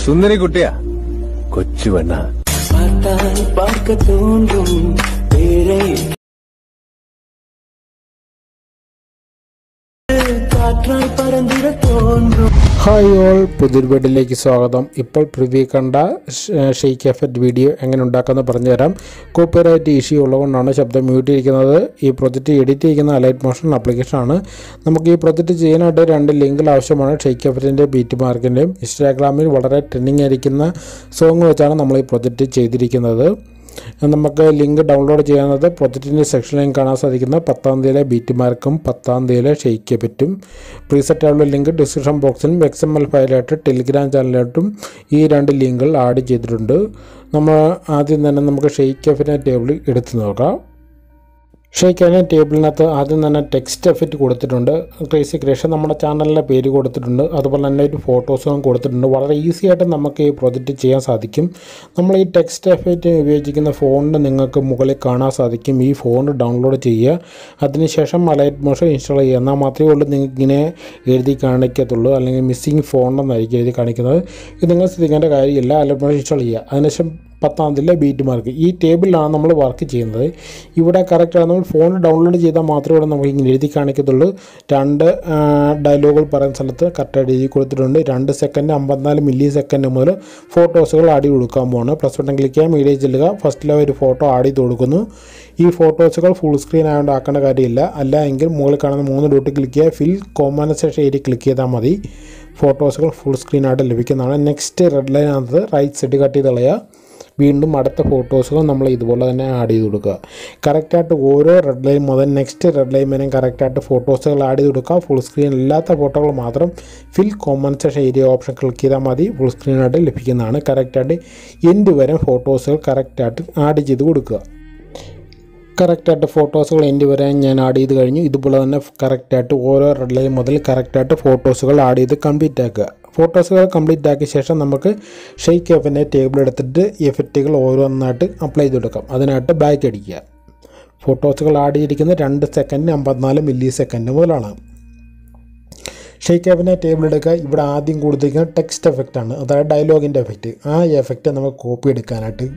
സുന്ദരി കുട്ടിയാ കൊച്ചു പെണ്ണ பார்த்தால் பார்க்க தோன்றும் பேரை காற்றாய் பறந்திட தோன்றும் ഹായ് ഓൾ പുതിയൊരു വീഡിയോയിലേക്ക് സ്വാഗതം ഇപ്പോൾ പ്രിവ്യൂ കണ്ട ഷെയ്ക്ക് എഫക്റ്റ് വീഡിയോ എങ്ങനെ ഉണ്ടാക്കാമെന്ന് പറഞ്ഞുതരാം കോപ്പിറൈറ്റ് ഇഷ്യൂ ഉള്ളതുകൊണ്ടാണ് ശബ്ദം മ്യൂട്ട് ചെയ്തിരിക്കുന്നത് ഈ പ്രൊജക്റ്റ് എഡിറ്റ് ചെയ്യുന്ന അലൈറ്റ് മോഷൻ ആപ്ലിക്കേഷനാണ് നമുക്ക് ഈ പ്രൊജക്റ്റ് ചെയ്യാനായിട്ട് രണ്ട് ലിങ്കുകൾ ആവശ്യമാണ് ഷെയ്ക്ക് എഫക്റ്റിൻ്റെ ബീറ്റ് മാർക്കിൻ്റെയും ഇൻസ്റ്റാഗ്രാമിൽ വളരെ ട്രെൻഡിങ് ആയിരിക്കുന്ന സോങ് വെച്ചാണ് നമ്മൾ ഈ പ്രൊജക്റ്റ് ചെയ്തിരിക്കുന്നത് നമുക്ക് ലിങ്ക് ഡൗൺലോഡ് ചെയ്യാവുന്നത് പ്രൊജക്റ്റിൻ്റെ സെക്ഷനിൽ കാണാൻ സാധിക്കുന്ന പത്താം തീയതിയിലെ ബീറ്റ് മാർക്കും പത്താം തീയതിയിലെ ഷെയ്ക്ക് പറ്റും പ്രീസെറ്റ് ആയുള്ള ലിങ്ക് ഡിസ്ക്രിപ്ഷൻ ബോക്സിലും എക്സ് എം എൽ ഫയലായിട്ട് ടെലിഗ്രാം ചാനലായിട്ടും ഈ രണ്ട് ലിങ്കുകൾ ആഡ് ചെയ്തിട്ടുണ്ട് നമ്മൾ ആദ്യം തന്നെ നമുക്ക് ഷെയ്ക്ക് എഫിനെ ടേബിൾ എടുത്ത് നോക്കാം ഷെയ്ക്കാനെ ടേബിളിനകത്ത് ആദ്യം തന്നെ ടെക്സ്റ്റ് എഫക്റ്റ് കൊടുത്തിട്ടുണ്ട് ക്രേസി ക്രിയേഷൻ നമ്മുടെ ചാനലിൻ്റെ പേര് കൊടുത്തിട്ടുണ്ട് അതുപോലെ തന്നെ ഒരു ഫോട്ടോസും കൊടുത്തിട്ടുണ്ട് വളരെ ഈസി ആയിട്ട് നമുക്ക് ഈ പ്രൊജക്റ്റ് ചെയ്യാൻ സാധിക്കും നമ്മൾ ഈ ടെക്സ്റ്റ് എഫക്റ്റ് ഉപയോഗിക്കുന്ന ഫോണിന് നിങ്ങൾക്ക് മുകളിൽ കാണാൻ സാധിക്കും ഈ ഫോൺ ഡൗൺലോഡ് ചെയ്യുക അതിനുശേഷം അലൈറ്റ് മോഷൻ ഇൻസ്റ്റാൾ ചെയ്യുക എന്നാൽ മാത്രമേ ഉള്ളൂ നിങ്ങൾക്ക് ഇങ്ങനെ എഴുതി കാണിക്കത്തുള്ളൂ അല്ലെങ്കിൽ മിസ്സിങ് ഫോൺ എന്നായിരിക്കും എഴുതി കാണിക്കുന്നത് ഇത് നിങ്ങൾ ശ്രദ്ധിക്കേണ്ട കാര്യമില്ല അലൈറ്റ് മോഷൻ ഇൻസ്റ്റാൾ ചെയ്യുക അതിനുശേഷം പത്താം തീയതിയിലെ ബീറ്റ് മാർക്ക് ഈ ടേബിളിലാണ് നമ്മൾ വർക്ക് ചെയ്യുന്നത് ഇവിടെ കറക്റ്റാണ് നമ്മൾ ഫോൺ ഡൗൺലോഡ് ചെയ്താൽ മാത്രമേ ഇവിടെ നമുക്ക് ഇങ്ങനെ എഴുതി കാണിക്കത്തുള്ളൂ രണ്ട് ഡയലോഗുകൾ പറയുന്ന സ്ഥലത്ത് കറക്റ്റായിട്ട് എഴുതി കൊടുത്തിട്ടുണ്ട് രണ്ട് സെക്കൻഡ് അമ്പത്തിനാല് മില്ലി സെക്കൻഡ് മുതൽ ഫോട്ടോസുകൾ ആഡ് ചെയ്ത് കൊടുക്കാൻ പോവാണ് പ്ലസ് ബട്ടൺ ക്ലിക്ക് ചെയ്യാൻ മീഡിയ ചെല്ലുക ഫസ്റ്റിലെ ഒരു ഫോട്ടോ ആഡ് ചെയ്ത് കൊടുക്കുന്നു ഈ ഫോട്ടോസുകൾ ഫുൾ സ്ക്രീൻ ആയതുകൊണ്ട് ആക്കേണ്ട കാര്യമില്ല അല്ല എങ്കിൽ മുകളിൽ കാണുന്ന മൂന്ന് ഡോട്ട് ക്ലിക്ക് ചെയ്യുക ഫിൽ കോമ്പൻസേഷൻ ഏരിയ ക്ലിക്ക് ചെയ്താൽ മതി ഫോട്ടോസുകൾ ഫുൾ സ്ക്രീനായിട്ട് ലഭിക്കുന്നതാണ് നെക്സ്റ്റ് റെഡ് ലൈനകത്ത് റൈറ്റ് സൈഡ് കട്ട് ചെയ്ത് കളയുക വീണ്ടും അടുത്ത ഫോട്ടോസുകൾ നമ്മൾ ഇതുപോലെ തന്നെ ആഡ് ചെയ്ത് കൊടുക്കുക കറക്റ്റായിട്ട് ഓരോ റെഡ് ലൈൻ മുതൽ നെക്സ്റ്റ് റെഡ് ലൈൻ വരെ കറക്റ്റായിട്ട് ഫോട്ടോസുകൾ ആഡ് ചെയ്ത് കൊടുക്കുക ഫുൾ സ്ക്രീൻ ഇല്ലാത്ത ഫോട്ടോകൾ മാത്രം fill compensation area option click ചെയ്താൽ മതി ഫുൾ സ്ക്രീനായിട്ട് ലഭിക്കുന്നതാണ് കറക്റ്റായിട്ട് എൻഡ് വരെ ഫോട്ടോസുകൾ കറക്റ്റായിട്ട് ആഡ് ചെയ്ത് കൊടുക്കുക കറക്റ്റായിട്ട് ഫോട്ടോസുകൾ എൻ്റെ വരെ ഞാൻ ആഡ് ചെയ്ത് കഴിഞ്ഞു ഇതുപോലെ തന്നെ കറക്റ്റായിട്ട് ഓരോ റെഡ് ലൈൻ മുതൽ കറക്റ്റായിട്ട് ഫോട്ടോസുകൾ ആഡ് ചെയ്ത് കംപ്ലീറ്റ് ആക്കുക ഫോട്ടോസുകൾ കംപ്ലീറ്റ് ആക്കിയ ശേഷം നമുക്ക് ഷെയ്ക്ക് എഫിൻ്റെ ടേബിൾ എടുത്തിട്ട് എഫക്റ്റുകൾ ഓരോന്നായിട്ട് അപ്ലൈ ചെയ്ത് കൊടുക്കാം അതിനായിട്ട് ബാക്ക് അടിക്കുക ഫോട്ടോസുകൾ ആഡ് ചെയ്തിരിക്കുന്നത് രണ്ട് സെക്കൻഡ് അമ്പത്തിനാല് മില്ലി സെക്കൻഡ് മുതലാണ് ഷെയ്ക്ക് എഫിൻ്റെ ടേബിൾ എടുക്കുക ഇവിടെ ആദ്യം കൊടുത്തിരിക്കുന്ന ടെക്സ്റ്റ് എഫക്റ്റ് ആണ് അതായത് ഡയലോഗിൻ്റെ എഫക്റ്റ് ആ എഫക്റ്റ് നമുക്ക് കോപ്പി എടുക്കാനായിട്ട്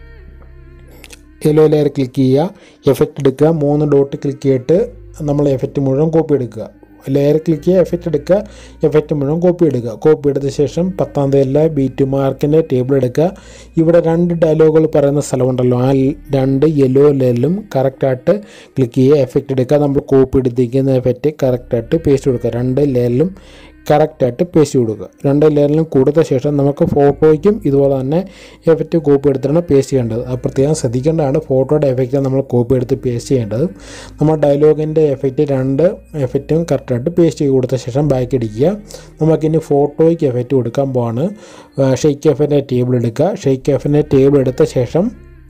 യെല്ലോ ലെയർ ക്ലിക്ക് ചെയ്യുക എഫക്റ്റ് എടുക്കുക മൂന്ന് ഡോട്ട് ക്ലിക്ക് ചെയ്തിട്ട് നമ്മൾ എഫക്റ്റ് മുഴുവൻ കോപ്പി എടുക്കുക ലെയർ ക്ലിക്ക് ചെയ്യുക എഫക്റ്റ് എടുക്കുക എഫക്റ്റ് മുഴുവൻ കോപ്പി എടുക്കുക കോപ്പി എടുത്ത ശേഷം പത്താം തീയതിയിലെ ബീറ്റ് മാർക്കിൻ്റെ ടേബിൾ എടുക്കുക ഇവിടെ രണ്ട് ഡയലോഗുകൾ പറയുന്ന സ്ഥലമുണ്ടല്ലോ ആ രണ്ട് യെല്ലോ ലെയറിലും കറക്റ്റായിട്ട് ക്ലിക്ക് ചെയ്യുക എഫക്റ്റ് എടുക്കുക നമ്മൾ കോപ്പി എടുത്തിരിക്കുന്ന എഫക്റ്റ് കറക്റ്റായിട്ട് പേസ്റ്റ് കൊടുക്കുക രണ്ട് ലെയറിലും കറക്റ്റായിട്ട് പേസ്റ്റ് കൊടുക്കുക രണ്ട് ലെയറിലും കൊടുത്ത ശേഷം നമുക്ക് ഫോട്ടോയ്ക്കും ഇതുപോലെ തന്നെ എഫക്റ്റ് കോപ്പി എടുത്തിട്ടാണ് പേസ്റ്റ് ചെയ്യേണ്ടത് അത് പ്രത്യേകം ശ്രദ്ധിക്കേണ്ടതാണ് ഫോട്ടോയുടെ എഫക്റ്റ് നമ്മൾ കോപ്പി എടുത്ത് പേസ്റ്റ് ചെയ്യേണ്ടത് നമ്മൾ ഡയലോഗിൻ്റെ എഫക്റ്റ് രണ്ട് എഫക്റ്റും കറക്റ്റായിട്ട് പേസ്റ്റ് ചെയ്ത് കൊടുത്ത ശേഷം ബാക്ക് അടിക്കുക നമുക്കിനി ഫോട്ടോയ്ക്ക് എഫക്റ്റ് കൊടുക്കാൻ പോവാണ് ഷെയ്ക്ക് എഫിൻ്റെ ടേബിൾ എടുക്കുക ഷെയ്ക്ക് എഫിൻ്റെ ടേബിൾ എടുത്ത ശേഷം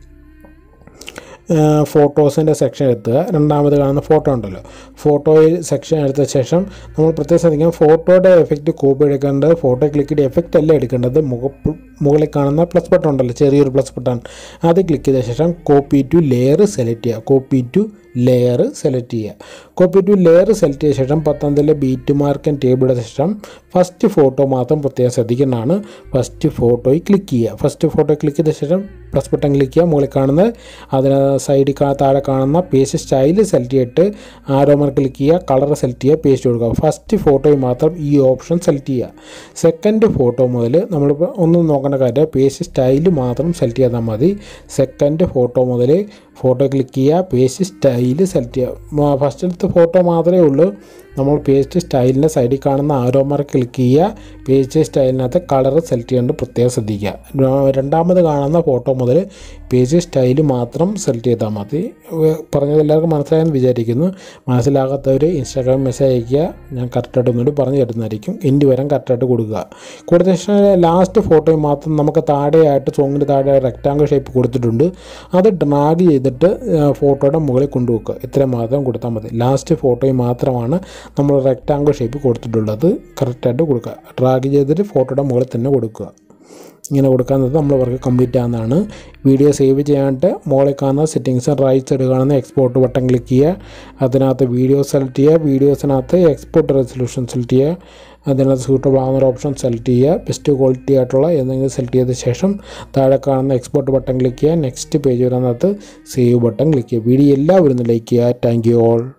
ഫോട്ടോസിൻ്റെ സെക്ഷൻ എടുത്തുക രണ്ടാമത് കാണുന്ന ഫോട്ടോ ഉണ്ടല്ലോ ഫോട്ടോയിൽ സെക്ഷൻ എടുത്ത ശേഷം നമ്മൾ പ്രത്യേകം ശ്രദ്ധിക്കാം ഫോട്ടോയുടെ എഫക്റ്റ് കോപ്പി എടുക്കേണ്ടത് ഫോട്ടോ ക്ലിക്ക് ചെയ്ത് എഫക്റ്റ് അല്ല എടുക്കേണ്ടത് മുഖ മുകളിൽ കാണുന്ന പ്ലസ് ബട്ടൺ ഉണ്ടല്ലോ ചെറിയൊരു പ്ലസ് ബട്ടൺ അത് ക്ലിക്ക് ചെയ്ത ശേഷം കോപ്പി ടു ലെയർ സെലക്ട് ചെയ്യുക കോപ്പി ടു ലെയർ സെലക്ട് ചെയ്യുക കോപ്പി ടു ലെയർ സെലക്ട് ചെയ്ത ശേഷം പത്താം തീയതി ബീറ്റ് മാർക്കൻ ടേബിൾ എടുത്ത ശേഷം ഫസ്റ്റ് ഫോട്ടോ മാത്രം പ്രത്യേകം ശ്രദ്ധിക്കുന്നതാണ് ഫസ്റ്റ് ഫോട്ടോയിൽ ക്ലിക്ക് ചെയ്യുക ഫസ്റ്റ് ഫോട്ടോ ക്ലിക്ക് ചെയ്ത ശേഷം പ്ലസ് ബട്ടൺ ക്ലിക്ക് ചെയ്യുക മുകളിൽ കാണുന്നത് അതിന് സൈഡിൽ കാ താഴെ കാണുന്ന പേസ്റ്റ് സ്റ്റൈൽ സെലക്ട് ചെയ്തിട്ട് ആരോമർ ക്ലിക്ക് ചെയ്യുക കളർ സെലക്ട് ചെയ്യുക പേസ്റ്റ് കൊടുക്കുക ഫസ്റ്റ് ഫോട്ടോയിൽ മാത്രം ഈ ഓപ്ഷൻ സെലക്ട് ചെയ്യുക സെക്കൻഡ് ഫോട്ടോ മുതൽ നമ്മളിപ്പോൾ ഒന്നും നോക്കേണ്ട കാര്യം പേസ്റ്റ് സ്റ്റൈൽ മാത്രം സെലക്ട് ചെയ്താൽ മതി സെക്കൻഡ് ഫോട്ടോ മുതൽ ഫോട്ടോ ക്ലിക്ക് ചെയ്യുക പേസ്റ്റ് സ്റ്റൈൽ സെലക്ട് ചെയ്യുക ഫസ്റ്റിലത്തെ ഫോട്ടോ മാത്രമേ ഉള്ളൂ നമ്മൾ പേസ്റ്റ് സ്റ്റൈലിൻ്റെ സൈഡിൽ കാണുന്ന ആരോ മാർക്ക് ക്ലിക്ക് ചെയ്യുക പേസ്റ്റ് സ്റ്റൈലിനകത്ത് കളർ സെലക്ട് ചെയ്യേണ്ടത് പ്രത്യേകം ശ്രദ്ധിക്കുക ര- രണ്ടാമത് കാണുന്ന ഫോട്ടോ മുതൽ പേജ് സ്റ്റൈൽ മാത്രം സെലക്ട് ചെയ്താൽ മതി ഏ, പറഞ്ഞത് എല്ലാവർക്കും മനസ്സിലായെന്ന് വിചാരിക്കുന്നു മനസ്സിലാകാത്തവർ ഇൻസ്റ്റാഗ്രാം മെസ്സേജ് അയയ്ക്കുക ഞാൻ കറക്റ്റായിട്ട് ഒന്നുകൂടി പറഞ്ഞു തരുന്നതായിരിക്കും എൻ്റെ വരം കറക്റ്റായിട്ട് കൊടുക്കുക കൊടുത്ത ശേഷം ലാസ്റ്റ് ഫോട്ടോയിൽ മാത്രം നമുക്ക് താഴെയായിട്ട് സോങ്ങിൻ്റെ താഴെ റെക്റ്റാങ്കിൾ ഷേപ്പ് കൊടുത്തിട്ടുണ്ട് അത് ഡ്രാഗ് ചെയ്തിട്ട് ആ, ഫോട്ടോയുടെ മുകളിൽ കൊണ്ടുവെക്കുക ഇത്രയും മാത്രം കൊടുത്താൽ മതി ലാസ്റ്റ് ഫോട്ടോയിൽ മാത്രമാണ് നമ്മൾ റെക്റ്റാങ്കിൾ ഷേപ്പ് കൊടുത്തിട്ടുള്ളത് കറക്റ്റായിട്ട് കൊടുക്കുക ഡ്രാഗ് ചെയ്തിട്ട് ഫോട്ടോയുടെ മുകളിൽ തന്നെ കൊടുക്കുക ഇങ്ങനെ കൊടുക്കുന്നത് നമ്മൾ വർക്ക് കംപ്ലീറ്റ് ആകുന്നതാണ് വീഡിയോ സേവ് ചെയ്യാനായിട്ട് മുകളിൽ കാണുന്ന സെറ്റിങ്സ് റൈറ്റ് സൈഡ് കാണുന്ന എക്സ്പോർട്ട് ബട്ടൺ ക്ലിക്ക് ചെയ്യുക അതിനകത്ത് വീഡിയോ സെലക്ട് ചെയ്യുക വീഡിയോസിനകത്ത് എക്സ്പോർട്ട് റെസൊല്യൂഷൻ സെലക്ട് ചെയ്യുക അതിനകത്ത് സൂട്ടബിൾ ആകുന്ന ഒരു ഓപ്ഷൻ സെലക്ട് ചെയ്യുക ബെസ്റ്റ് ക്വാളിറ്റി ആയിട്ടുള്ള എന്തെങ്കിലും സെലക്ട് ചെയ്ത ശേഷം താഴെ കാണുന്ന എക്സ്പോർട്ട് ബട്ടൺ ക്ലിക്ക് ചെയ്യുക നെക്സ്റ്റ് പേജ് വരുന്നതിനകത്ത് സേവ് ബട്ടൺ ക്ലിക്ക് ചെയ്യുക വീഡിയോ എല്ലാവരും ലൈക്ക് ചെയ്യുക താങ്ക് യു ഓൾ